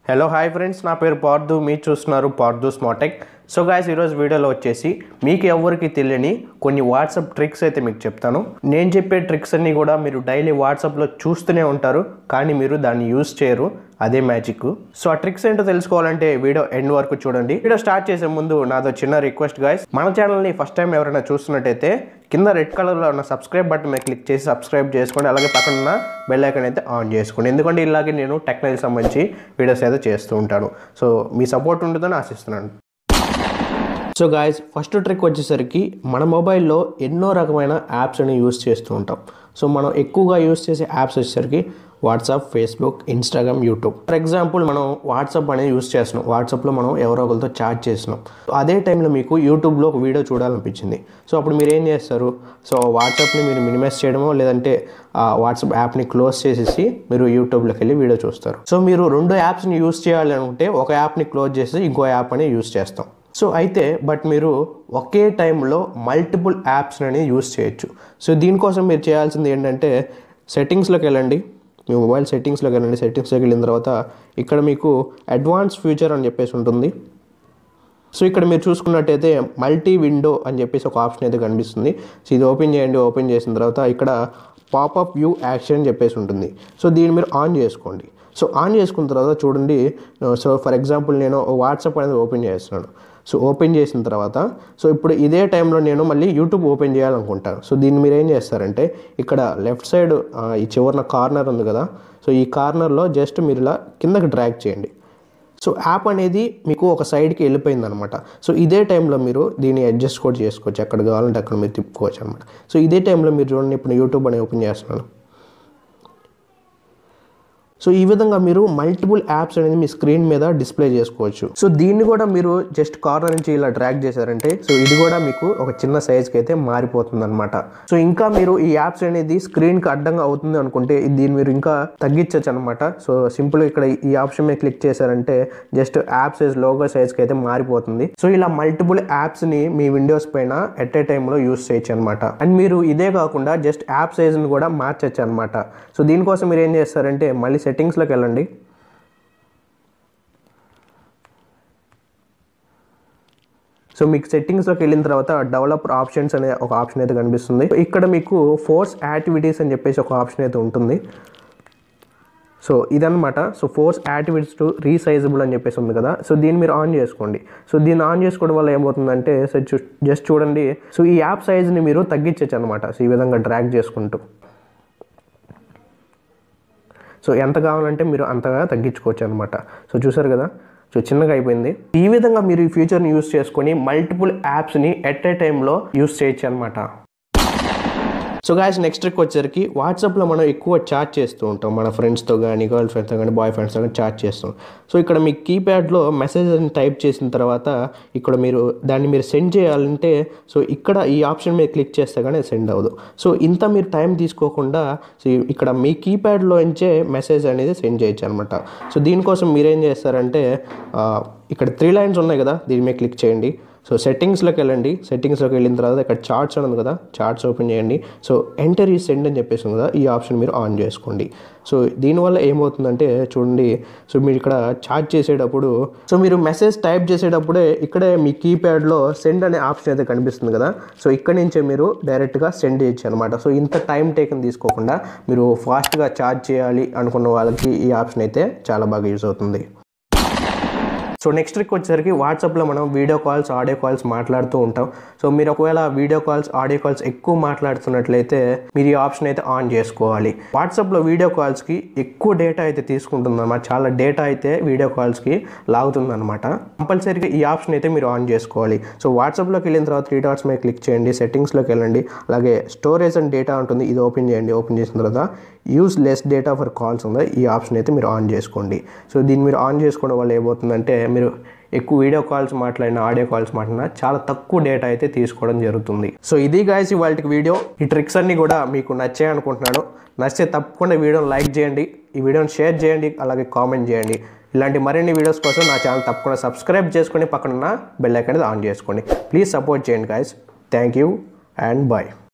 hello hi friends నా పేరు పార్దు మీరు చూస్తున్నారు పార్దు స్మాటెక్ సో గాయస్ ఈరోజు వీడియోలో వచ్చేసి మీకు ఎవరికి తెలియని కొన్ని వాట్సాప్ ట్రిక్స్ అయితే మీకు చెప్తాను నేను చెప్పే ట్రిక్స్ అన్నీ కూడా మీరు డైలీ వాట్సాప్లో చూస్తూనే ఉంటారు కానీ మీరు దాన్ని యూస్ చేయరు అదే మ్యాజిక్ సో ఆ ట్రిక్స్ ఏంటో తెలుసుకోవాలంటే వీడియో ఎండ్ వరకు చూడండి వీడియో స్టార్ట్ చేసే ముందు నాదో చిన్న రిక్వెస్ట్ గాయస్ మన ఛానల్ని ఫస్ట్ టైం ఎవరైనా చూస్తున్నట్టయితే కింద రెడ్ కలర్లో ఉన్న సబ్స్క్రైబ్ బటన్ మీద క్లిక్ చేసి సబ్స్క్రైబ్ చేసుకోండి అలాగే పక్కన ఉన్న బెల్ ఐకాన్ అయితే ఆన్ చేసుకోండి ఎందుకంటే ఇలాగే నేను టెక్నాలజీ సంబంధించి వీడియోస్ అయితే చేస్తూ ఉంటాను సో మీ సపోర్ట్ ఉంటుందని ఆశిస్తున్నాను సో గాయస్ ఫస్ట్ ట్రిక్ వచ్చేసరికి మన మొబైల్లో ఎన్నో రకమైన యాప్స్ని యూస్ చేస్తూ ఉంటాం సో మనం ఎక్కువగా యూస్ చేసే యాప్స్ వచ్చేసరికి WhatsApp Facebook Instagram YouTube for example మనం వాట్సాప్ అనేది యూస్ చేస్తున్నాం వాట్సాప్లో మనం ఎవరో ఒకరితో చాట్ చేస్తున్నాం అదే టైంలో మీకు యూట్యూబ్లో ఒక వీడియో చూడాలనిపించింది సో అప్పుడు మీరు ఏం చేస్తారు సో వాట్సాప్ని మీరు మినిమైజ్ చేయడమో లేదంటే ఆ వాట్సాప్ యాప్ని క్లోజ్ చేసేసి మీరు యూట్యూబ్లోకి వెళ్ళి వీడియో చూస్తారు సో మీరు రెండు యాప్స్ని యూస్ చేయాలి అనుకుంటే ఒక యాప్ని క్లోజ్ చేసి ఇంకో యాప్ అని యూస్ చేస్తాం సో అయితే బట్ మీరు ఒకే టైంలో మల్టిపుల్ యాప్స్ అనేది యూస్ చేయొచ్చు సో దీనికోసం మీరు చేయాల్సింది ఏంటంటే సెట్టింగ్స్లోకి వెళ్ళండి మీ మొబైల్ సెట్టింగ్స్లోకి వెళ్ళండి సెట్టింగ్స్లోకి వెళ్ళిన తర్వాత ఇక్కడ మీకు అడ్వాన్స్ ఫ్యూచర్ అని చెప్పేసి ఉంటుంది సో ఇక్కడ మీరు చూసుకున్నట్టయితే మల్టీ విండో అని చెప్పేసి ఒక ఆప్షన్ అయితే కనిపిస్తుంది సో ఇది ఓపెన్ చేయండి ఓపెన్ చేసిన తర్వాత ఇక్కడ పాపప్ వ్యూ యాక్షన్ అని చెప్పేసి ఉంటుంది సో దీన్ని మీరు ఆన్ చేసుకోండి సో ఆన్ చేసుకున్న తర్వాత చూడండి సో ఫర్ ఎగ్జాంపుల్ నేను వాట్సాప్ అనేది ఓపెన్ చేస్తున్నాను సో ఓపెన్ చేసిన తర్వాత సో ఇప్పుడు ఇదే టైంలో నేను మళ్ళీ యూట్యూబ్ ఓపెన్ చేయాలనుకుంటాను సో దీన్ని మీరు ఏం చేస్తారంటే ఇక్కడ లెఫ్ట్ సైడ్ ఈ చివరిన కార్నర్ ఉంది కదా సో ఈ కార్నర్లో జస్ట్ మీరు ఇలా కిందకి డ్రాగ్ చేయండి సో యాప్ అనేది మీకు ఒక సైడ్కి వెళ్ళిపోయింది అనమాట సో ఇదే టైంలో మీరు దీన్ని అడ్జస్ట్ కూడా చేసుకోవచ్చు ఎక్కడ కావాలంటే అక్కడ మీరు తిప్పుకోవచ్చు అనమాట సో ఇదే టైంలో మీరు చూడండి ఇప్పుడు యూట్యూబ్ అనేది ఓపెన్ చేస్తున్నాను సో ఈ విధంగా మీరు మల్టిపుల్ యాప్స్ అనేది మీ స్క్రీన్ మీద డిస్ప్లే చేసుకోవచ్చు సో దీన్ని కూడా మీరు జస్ట్ కార్నర్ నుంచి ఇలా ట్రాక్ చేశారంటే సో ఇది కూడా మీకు ఒక చిన్న సైజ్కి అయితే మారిపోతుంది అనమాట సో ఇంకా మీరు ఈ యాప్స్ అనేది స్క్రీన్కి అడ్డంగా అవుతుంది అనుకుంటే దీన్ని మీరు ఇంకా తగ్గించవచ్చు అనమాట సో సింపుల్ ఇక్కడ ఈ ఆప్షన్ మీద క్లిక్ చేశారంటే జస్ట్ యాప్ సైజ్ లోగో సైజ్కి అయితే మారిపోతుంది సో ఇలా మల్టిపుల్ యాప్స్ని మీ విండోస్ పైన ఎట్ ఏ టైంలో యూస్ చేయొచ్చు అనమాట అండ్ మీరు ఇదే కాకుండా జస్ట్ యాప్ సైజ్ని కూడా మార్చచ్చు అనమాట సో దీనికోసం మీరు ఏం చేస్తారంటే మళ్ళీ సెట్టింగ్స్లోకి వెళ్ళండి సో మీకు సెట్టింగ్స్లోకి వెళ్ళిన తర్వాత డెవలపర్ ఆప్షన్స్ అనే ఒక ఆప్షన్ అయితే కనిపిస్తుంది ఇక్కడ మీకు ఫోర్స్ యాక్టివిటీస్ అని చెప్పేసి ఒక ఆప్షన్ అయితే ఉంటుంది సో ఇదనమాట so force activities to resizable అని చెప్పేసి ఉంది కదా సో దీన్ని మీరు ఆన్ చేసుకోండి సో దీన్ని ఆన్ చేసుకోవడం వల్ల ఏమవుతుందంటే సో జస్ట్ చూడండి సో ఈ యాప్ సైజ్ని మీరు తగ్గించచ్చు అనమాట సో ఈ విధంగా డ్రాగ్ చేసుకుంటూ సో ఎంత కావాలంటే మీరు అంతగా తగ్గించుకోవచ్చు అనమాట సో చూసారు కదా సో చిన్నగా అయిపోయింది ఈ విధంగా మీరు ఈ ఫ్యూచర్ని యూస్ చేసుకొని మల్టిపుల్ యాప్స్ని ఎట్ ఏ టైంలో యూస్ చేయొచ్చు అనమాట సో గాయస్ నెక్స్ట్ ట్రిక్ వచ్చేసరికి వాట్సాప్లో మనం ఎక్కువ చాట్ చేస్తూ ఉంటాం మన ఫ్రెండ్స్తో కానీ గర్ల్ ఫ్రెండ్స్తో కానీ బాయ్ ఫ్రెండ్స్తో కానీ చాట్ చేస్తాం సో ఇక్కడ మీ కీప్యాడ్లో మెసేజ్ అని టైప్ చేసిన తర్వాత ఇక్కడ మీరు దాన్ని మీరు సెండ్ చేయాలంటే సో ఇక్కడ ఈ ఆప్షన్ మీద క్లిక్ చేస్తే కానీ సెండ్ అవ్వదు సో ఇంత మీరు టైం తీసుకోకుండా సో ఇక్కడ మీ కీప్యాడ్లో నుంచే మెసేజ్ అనేది సెండ్ చేయొచ్చు అనమాట సో దీనికోసం మీరేం చేస్తారంటే ఇక్కడ త్రీ లైన్స్ ఉన్నాయి కదా దీని మీద క్లిక్ చేయండి సో సెట్టింగ్స్లోకి వెళ్ళండి సెట్టింగ్స్లోకి వెళ్ళిన తర్వాత ఇక్కడ చార్ట్స్ అని ఉంది కదా చార్ట్స్ ఓపెన్ చేయండి సో ఎంటర్ ఈ సెండ్ అని చెప్పేసి ఉంది కదా ఈ ఆప్షన్ మీరు ఆన్ చేసుకోండి సో దీనివల్ల ఏమవుతుందంటే చూడండి సో మీరు ఇక్కడ చార్ట్ చేసేటప్పుడు సో మీరు మెసేజ్ టైప్ చేసేటప్పుడే ఇక్కడే మీ కీప్యాడ్లో సెండ్ అనే ఆప్షన్ అయితే కనిపిస్తుంది కదా సో ఇక్కడ నుంచే మీరు డైరెక్ట్గా సెండ్ చేయొచ్చు అనమాట సో ఇంత టైం టేకన్ తీసుకోకుండా మీరు ఫాస్ట్గా చార్జ్ చేయాలి అనుకున్న వాళ్ళకి ఈ ఆప్షన్ అయితే చాలా బాగా యూజ్ అవుతుంది సో నెక్స్ట్ ట్రిక్ వచ్చేసరికి వాట్సాప్లో మనం వీడియో కాల్స్ ఆడియో కాల్స్ మాట్లాడుతూ ఉంటాం సో మీరు ఒకవేళ వీడియో కాల్స్ ఆడియో కాల్స్ ఎక్కువ మాట్లాడుతున్నట్లయితే మీరు ఈ ఆప్షన్ అయితే ఆన్ చేసుకోవాలి వాట్సాప్లో వీడియో కాల్స్కి ఎక్కువ డేటా అయితే తీసుకుంటుంది అనమాట చాలా డేటా అయితే వీడియో కాల్స్కి లాగుతుంది అనమాట కంపల్సరీగా ఈ ఆప్షన్ అయితే మీరు ఆన్ చేసుకోవాలి సో వాట్సాప్లోకి వెళ్ళిన తర్వాత త్రీ డాట్స్ మీద క్లిక్ చేయండి సెట్టింగ్స్లోకి వెళ్ళండి అలాగే స్టోరేజ్ అండ్ డేటా ఉంటుంది ఇది ఓపెన్ చేయండి ఓపెన్ చేసిన తర్వాత use less data for calls ఉంది ఈ ఆప్షన్ అయితే మీరు ఆన్ చేసుకోండి సో దీన్ని మీరు ఆన్ చేసుకోవడం వల్ల ఏమవుతుందంటే మీరు ఎక్కువ వీడియో కాల్స్ మాట్లాడిన ఆడియో కాల్స్ మాట్లాడినా చాలా తక్కువ డేటా అయితే తీసుకోవడం జరుగుతుంది సో ఇది గాయస్ వాళ్ళకి వీడియో ఈ ట్రిక్స్ అన్నీ కూడా మీకు నచ్చాయి అనుకుంటున్నాను నచ్చితే తప్పకుండా వీడియోని లైక్ చేయండి ఈ వీడియోని షేర్ చేయండి అలాగే కామెంట్ చేయండి ఇలాంటి మరిన్ని వీడియోస్ కోసం నా ఛానల్ తప్పకుండా సబ్స్క్రైబ్ చేసుకొని పక్కన బెల్ ఐకాన్ ఆన్ చేసుకోండి ప్లీజ్ సపోర్ట్ చేయండి guys thank you and bye